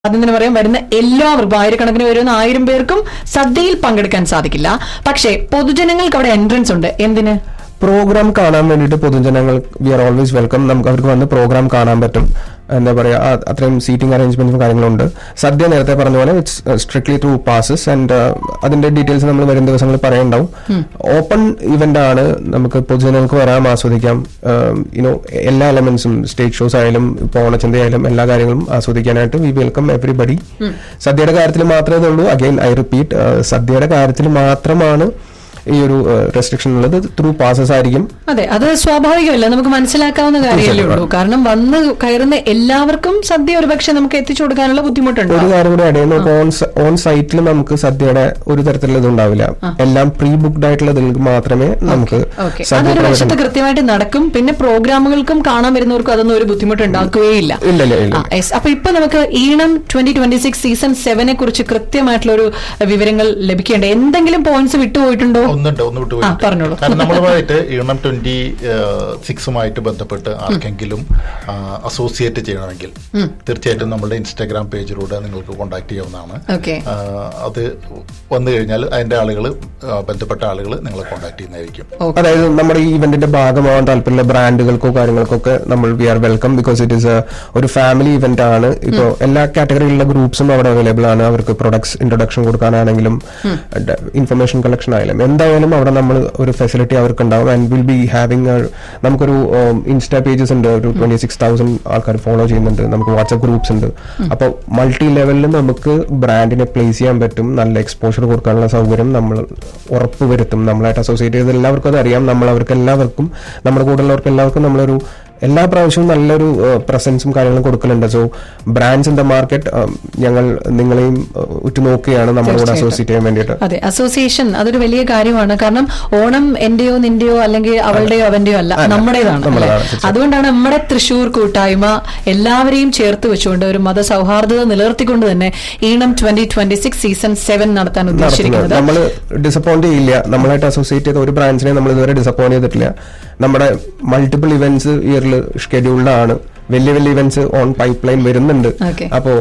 ആദ്യം തന്നെ പറയാം വരുന്ന എല്ലാവർക്കും ആയിരക്കണക്കിന് വരുന്ന ആയിരം പേർക്കും സദ്യയിൽ പങ്കെടുക്കാൻ സാധിക്കില്ല പക്ഷേ പൊതുജനങ്ങൾക്ക് അവിടെ എൻട്രൻസ് ഉണ്ട് എന്തിന് പ്രോഗ്രാം കാണാൻ വേണ്ടിയിട്ട് പൊതുജനങ്ങൾ വി ആർ ഓൾവേസ് വെൽക്കം നമുക്ക് അവർക്ക് വന്ന് പ്രോഗ്രാം കാണാൻ പറ്റും എന്താ പറയാ ആ- അത്രയും സീറ്റിംഗ് അറേഞ്ച്മെന്റ്സും കാര്യങ്ങളുണ്ട് സദ്യ നേരത്തെ പറഞ്ഞ പോലെ it's strictly through passes and അതിന്റെ ഡീറ്റെയിൽസ് നമ്മൾ വരും ദിവസങ്ങളിൽ പറയുണ്ടാവും ഓപ്പൺ ഇവന്റ് ആണ് നമുക്ക് പൊതുജനങ്ങൾക്ക് വരാം ആസ്വദിക്കാം യുനോ എല്ലാ എലമെന്റ്സും സ്റ്റേജ് ഷോസ് ആയാലും ഇപ്പോൾ ഓണച്ചന്ത ആയാലും എല്ലാ കാര്യങ്ങളും ആസ്വദിക്കാനായിട്ട് വി വെൽക്കം എവറിബഡി സദ്യയുടെ കാര്യത്തിൽ മാത്രമേ ഇതുള്ളൂ അഗൈൻ ഐ റിപ്പീറ്റ് സദ്യയുടെ കാര്യത്തിൽ മാത്രമാണ് ഈ ഒരു റെസ്ട്രിക്ഷൻ ഉള്ളത് ത്രൂ പാസസ് ആയിരിക്കും അതെ അത് സ്വാഭാവികമല്ല നമുക്ക് മനസ്സിലാക്കാവുന്ന കാര്യമല്ലേ ഉള്ളൂ കാരണം വന്ന് കയറുന്ന എല്ലാവർക്കും സദ്യ ഒരുപക്ഷെ നമുക്ക് എത്തിച്ചു കൊടുക്കാനുള്ള ബുദ്ധിമുട്ടുണ്ട് ഒരു കാര്യം കൂടി അടയുന്നു ഓൺ ഓൺ സൈറ്റിൽ നമുക്ക് സദ്യയുടെ ഒരു തരത്തിലുള്ള ഇത് ഉണ്ടാവില്ല എല്ലാം പ്രീ ബുക്ക്ഡ് ആയിട്ടുള്ള ഇതിൽ മാത്രമേ നമുക്ക് ഓക്കെ സദ്യ അതൊരു പ്രവേശനം- വശത്ത് കൃത്യമായിട്ട് നടക്കും പിന്നെ പ്രോഗ്രാമുകൾക്കും കാണാൻ വരുന്നവർക്കും അതൊന്നും ഒരു ബുദ്ധിമുട്ട് ഉണ്ടാക്കുകയില്ല ഇല്ല ഇല്ല ഇല്ല ആ, yes. അപ്പൊ ഇപ്പൊ നമുക്ക് Eenam twenty twenty six season സെവനെ കുറിച്ച് കൃത്യമായിട്ടുള്ള ഒരു വിവരങ്ങൾ ലഭിക്കേണ്ട എന്തെങ്കിലും പോയിന്റ്സ് വിട്ടുപോയിട്ടുണ്ടോ ഒന്നുണ്ട് ഒന്ന് വിട്ടു ആ, പറഞ്ഞോളൂ. കാരണം നമ്മളുമായിട്ട് ഈണം ട്വന്റി സിക്സുമായിട്ട് ബന്ധപ്പെട്ട് ആർക്കെങ്കിലും അസോസിയേറ്റ് ചെയ്യണമെങ്കിൽ തീർച്ചയായിട്ടും നമ്മുടെ ഇൻസ്റ്റാഗ്രാം പേജിലൂടെ നിങ്ങൾക്ക് കോൺടാക്ട് ചെയ്യാവുന്നതാണ് ഓക്കെ ആ, അത് വന്നു കഴിഞ്ഞാൽ അതിന്റെ ആളുകൾ ബന്ധപ്പെട്ട ആളുകൾ നിങ്ങളെ കോൺടാക്ട് ചെയ്യുന്നതായിരിക്കും അതായത് നമ്മുടെ ഈ ഇവന്റിന്റെ ഭാഗമാവാൻ താല്പര്യമുള്ള ബ്രാൻഡുകൾക്കോ കാര്യങ്ങൾക്കൊക്കെ നമ്മൾ we are welcome because it is ഒരു ഫാമിലി ഇവന്റ് ആണ് ഇപ്പോൾ എല്ലാ കാറ്റഗറിയിലുള്ള ഗ്രൂപ്പ്സും അവിടെ അവൈലബിൾ ആണ് അവർക്ക് പ്രൊഡക്ട്സ് ഇൻട്രൊഡക്ഷൻ കൊടുക്കാനാണെങ്കിലും ഇൻഫർമേഷൻ കളക്ഷൻ ആയാലും എന്തായാലും അവിടെ നമ്മൾ ഒരു ഫെസിലിറ്റി അവർക്ക് ഉണ്ടാവും ആൻഡ് വിൽ ബി ഹാവിംഗ് നമുക്കൊരു ഇൻസ്റ്റാ പേജസ് ഉണ്ട് ഒരു ട്വന്റി സിക്സ് തൗസൻഡ് ആൾക്കാർ ഫോളോ ചെയ്യുന്നുണ്ട് നമുക്ക് വാട്സ്ആപ്പ് ഗ്രൂപ്പ്സ് ഉണ്ട് അപ്പോൾ മൾട്ടി ലെവലിൽ നമുക്ക് ബ്രാൻഡിനെ പ്ലേസ് ചെയ്യാൻ പറ്റും നല്ല എക്സ്പോഷർ കൊടുക്കാനുള്ള സൗകര്യം നമ്മൾ ഉറപ്പ് വരുത്തും നമ്മളായിട്ട് അസോസിയേറ്റ് ചെയ്ത് എല്ലാവർക്കും അത് അറിയാം നമ്മൾ അവർക്ക് എല്ലാവർക്കും നമ്മുടെ കൂടെ ഉള്ളവർക്ക് എല്ലാവർക്കും നമ്മളൊരു എല്ലാ പ്രാവശ്യവും നല്ലൊരു പ്രസൻസും കാര്യങ്ങളും കൊടുക്കലുണ്ട് so brands in the market ഞങ്ങൾ നിങ്ങളെയും uh, ഉറ്റുനോക്കുകയാണ് നമ്മളോട് തീർച്ചയായിട്ടും. അസോസിയേറ്റ് ചെയ്യാൻ വേണ്ടിയിട്ട് അതെ അസോസിയേഷൻ അതൊരു വലിയ കാര്യമാണ് കാരണം ഓണം എന്റെയോ നിന്റെയോ അല്ലെങ്കിൽ അവളുടെയോ അവന്റെയോ അല്ല അല്ല, നമ്മുടേതാണ് അല്ലേ? നമ്മുടേതാണ്, തീർച്ചയായും. അതുകൊണ്ടാണ് നമ്മുടെ തൃശൂർ കൂട്ടായ്മ എല്ലാവരെയും ചേർത്ത് വെച്ചുകൊണ്ട് ഒരു മതസൗഹാർദ്ദത നിലനിർത്തിക്കൊണ്ട് തന്നെ Eenam twenty twenty six season seven നടത്താൻ നടത്തുന്നത് ഉദ്ദേശിച്ചിരിക്കുന്നത് നമ്മൾ ഡിസപ്പോയിന്റ് ചെയ്യില്ല നമ്മളായിട്ട് അസോസിയേറ്റ് ചെയ്ത ഒരു ബ്രാൻഡ്സിനെ നമ്മൾ ഇതുവരെ ഡിസപ്പോയിന്റ് ചെയ്തിട്ടില്ല നമ്മുടെ മൾട്ടിപ്പിൾ ഇവന്റ്സ് ഇയറിൽ ഷെഡ്യൂൾഡ് ആണ് വലിയ വലിയ ഇവന്റ്സ് ഓൺ പൈപ്പ് ലൈൻ വരുന്നുണ്ട് Okay. അപ്പോ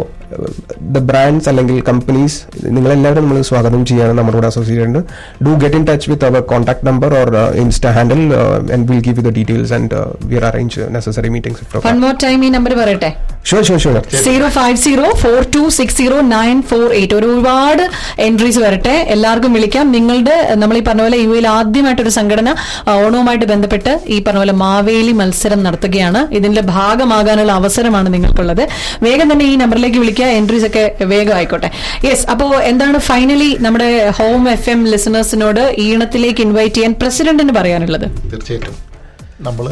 ദ ബ്രാൻഡ്സ് അല്ലെങ്കിൽ കമ്പനീസ് നിങ്ങളെല്ലാവരും നമ്മൾ സ്വാഗതം ചെയ്യാണ് നമ്മുടെ കൂടെ അസോസിയേറ്റ് ഉണ്ട് do get in touch with അവർ contact number or insta handle and will give you the details and we are arrange necessary meetings one more time ഈ നമ്പർ പറയട്ടെ sure sure sure zero five zero four two six zero nine four eight ഒരുപാട് entries വരട്ടെ എല്ലാവർക്കും വിളിക്കാം നിങ്ങളുടെ നമ്മൾ ഈ പറഞ്ഞ പോലെ യു എയിൽ ആദ്യമായിട്ടൊരു സംഘടന ആ, ഓണവുമായിട്ട് ബന്ധപ്പെട്ട് ഈ പറഞ്ഞ പോലെ മാവേലി മത്സരം നടത്തുകയാണ് ഇതിന്റെ ഭാഗമാകാനുള്ള അവസരമാണ് നിങ്ങൾക്കുള്ളത് വേഗം തന്നെ ഈ നമ്പറിലേക്ക് വിളിക്കുക എൻട്രീസ് ഒക്കെ വേഗം ആയിക്കോട്ടെ യെസ് അപ്പോ എന്താണ് ഫൈനലി നമ്മുടെ ഹോം എഫ് എം ലിസണേഴ്സിനോട് ഈണത്തിലേക്ക് ഇൻവൈറ്റ് ചെയ്യാൻ പ്രസിഡന്റിന് പറയാനുള്ളത് തീർച്ചയായിട്ടും നമ്മൾ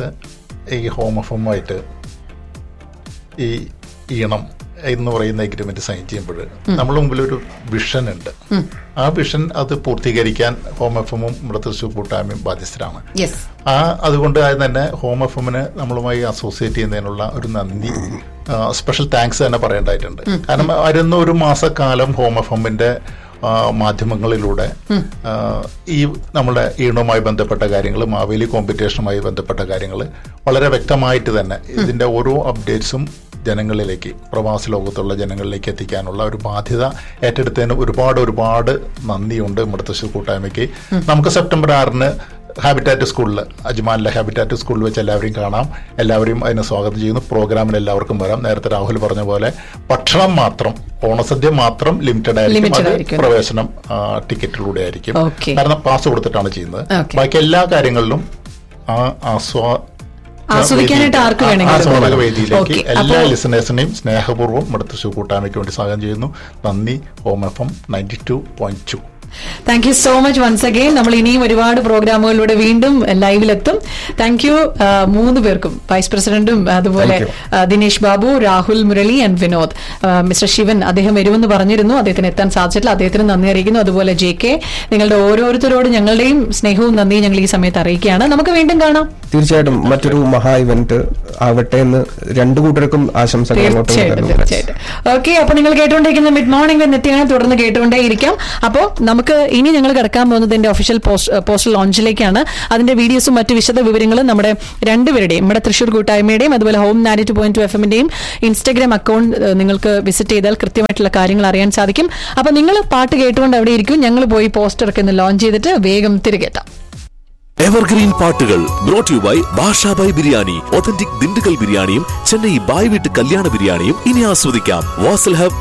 ഈ ഹോം എഫുമായിട്ട് ഈ ഈണം എന്ന് പറയുന്ന എഗ്രിമെന്റ് സൈൻ ചെയ്യുമ്പോൾ നമ്മുടെ മുമ്പിൽ ഒരു വിഷൻ ഉണ്ട് ആ വിഷൻ അത് പൂർത്തീകരിക്കാൻ ഹോം എഫും നമ്മുടെ തൃശ്ശൂർ കൂട്ടായ്മയും ബാധ്യസ്ഥരാണ് യെസ് ആ അതുകൊണ്ട് ആദ്യം തന്നെ ഹോം എഫിന് നമ്മളുമായി അസോസിയേറ്റ് ചെയ്യുന്നതിനുള്ള ഒരു നന്ദി സ്പെഷ്യൽ താങ്ക്സ് തന്നെ പറയേണ്ടതായിട്ടുണ്ട് കാരണം വരുന്ന ഒരു മാസക്കാലം ഹോം എഫിന്റെ മാധ്യമങ്ങളിലൂടെ ആ, ഈ നമ്മുടെ ഈണവുമായി ബന്ധപ്പെട്ട കാര്യങ്ങൾ മാവേലി കോമ്പറ്റീഷനുമായി ബന്ധപ്പെട്ട കാര്യങ്ങൾ വളരെ വ്യക്തമായിട്ട് തന്നെ ഇതിന്റെ ഓരോ അപ്ഡേറ്റ്സും ജനങ്ങളിലേക്ക് പ്രവാസ ലോകത്തുള്ള ജനങ്ങളിലേക്ക് എത്തിക്കാനുള്ള ഒരു ബാധ്യത ഏറ്റെടുത്തതിന് ഒരുപാട് ഒരുപാട് നന്ദിയുണ്ട് നമ്മുടെ തൃശ്ശൂർ കൂട്ടായ്മയ്ക്ക് നമുക്ക് സെപ്റ്റംബർ ആറിന് ഹാബിറ്റാറ്റ് സ്കൂളിൽ അജ്മാനിലെ ഹാബിറ്റാറ്റ് സ്കൂളിൽ വെച്ച് എല്ലാവരെയും കാണാം എല്ലാവരെയും അതിനെ സ്വാഗതം ചെയ്യുന്നു പ്രോഗ്രാമിൽ എല്ലാവർക്കും വരാം നേരത്തെ രാഹുൽ പറഞ്ഞ പോലെ ഭക്ഷണം മാത്രം ഓണസദ്യ മാത്രം ലിമിറ്റഡ് ആയിരിക്കും Limited അത് ആയിരിക്കും. പ്രവേശനം ആ, ടിക്കറ്റിലൂടെ ആയിരിക്കും Okay. കാരണം പാസ് കൊടുത്തിട്ടാണ് ചെയ്യുന്നത് Okay. ബാക്കി എല്ലാ കാര്യങ്ങളിലും ആ ആസ്വാ ആസ്വദിക്കാനായിട്ട് ആർക്ക് ആ- വേണമെങ്കിലും ആസ്വാദക വരാം. വേദിയിലേക്ക് Okay. എല്ലാ അപ്പോ- ലിസണേഴ്സിനെയും സ്നേഹപൂർവ്വം നമ്മുടെ തൃശ്ശൂർ കൂട്ടായ്മയ്ക്ക് വേണ്ടി സ്വാഗതം ചെയ്യുന്നു നന്ദി home F M ninety two point two thank you so much once again നമ്മൾ ഇനിയും ഒരുപാട് പ്രോഗ്രാമുകളിലൂടെ വീണ്ടും ലൈവിലെത്തും താങ്ക് യു മൂന്ന് പേർക്കും വൈസ് പ്രസിഡന്റും അതുപോലെ Thank you. ആ, ദിനേശ് ബാബു രാഹുൽ മുരളി ആൻഡ് വിനോദ് ആ, മിസ്റ്റർ ശിവൻ അദ്ദേഹം വരുമെന്ന് പറഞ്ഞിരുന്നു അദ്ദേഹത്തിന് എത്താൻ സാധിച്ചിട്ടില്ല അദ്ദേഹത്തിന് നന്ദി അറിയിക്കുന്നു അതുപോലെ ജെ കെ നിങ്ങളുടെ ഓരോരുത്തരോടും ഞങ്ങളുടെയും സ്നേഹവും നന്ദിയും ഞങ്ങൾ ഈ സമയത്ത് അറിയിക്കുകയാണ് നമുക്ക് വീണ്ടും കാണാം തീർച്ചയായിട്ടും മറ്റൊരു മഹാ ഇവന്റ് ആവട്ടെ എന്ന് രണ്ടു കൂട്ടർക്കും ആശംസകൾ അങ്ങോട്ടും തീർച്ചയായിട്ടും ഇങ്ങോട്ടും തീർച്ചയായിട്ടും ഓക്കെ അപ്പൊ നിങ്ങൾ കേട്ടുകൊണ്ടിരിക്കുന്ന മിഡ് മോർണിംഗ് നിത്യാണ് തുടർന്ന് കേട്ടുകൊണ്ടേ ഇരിക്കാം അപ്പോൾ നമ്മൾ നമുക്ക് ഇനി ഞങ്ങൾ കിടക്കാൻ പോകുന്നത് എന്റെ ഒഫീഷ്യൽ പോസ്റ്റൽ ലോഞ്ചിലേക്കാണ് അതിന്റെ വീഡിയോസും മറ്റു വിശദ വിവരങ്ങളും നമ്മുടെ രണ്ടുപേരുടെയും നമ്മുടെ തൃശൂർ കൂട്ടായ്മയുടെയും അതുപോലെ home ninety two point two F എമ്മിന്റെയും ഇൻസ്റ്റഗ്രാം അക്കൗണ്ട് നിങ്ങൾക്ക് വിസിറ്റ് ചെയ്താൽ കൃത്യമായിട്ടുള്ള കാര്യങ്ങൾ അറിയാൻ സാധിക്കും അപ്പൊ നിങ്ങൾ പാട്ട് കേട്ടുകൊണ്ട് അവിടെ ഇരിക്കും ഞങ്ങൾ പോയി പോസ്റ്റർ ഒക്കെ ഒന്ന് ലോഞ്ച് ചെയ്തിട്ട് വേഗം തിരികെ എത്താം എവർഗ്രീൻ പാട്ടുകൾ brought you by Basha Bhai biryani authentic Dindigul ബിരിയാണിയും ചെന്നൈ ബായ് വീട്ട് കല്യാണ ബിരിയാണിയും ഇനി ആസ്വദിക്കാം വാസൽ ഹബ്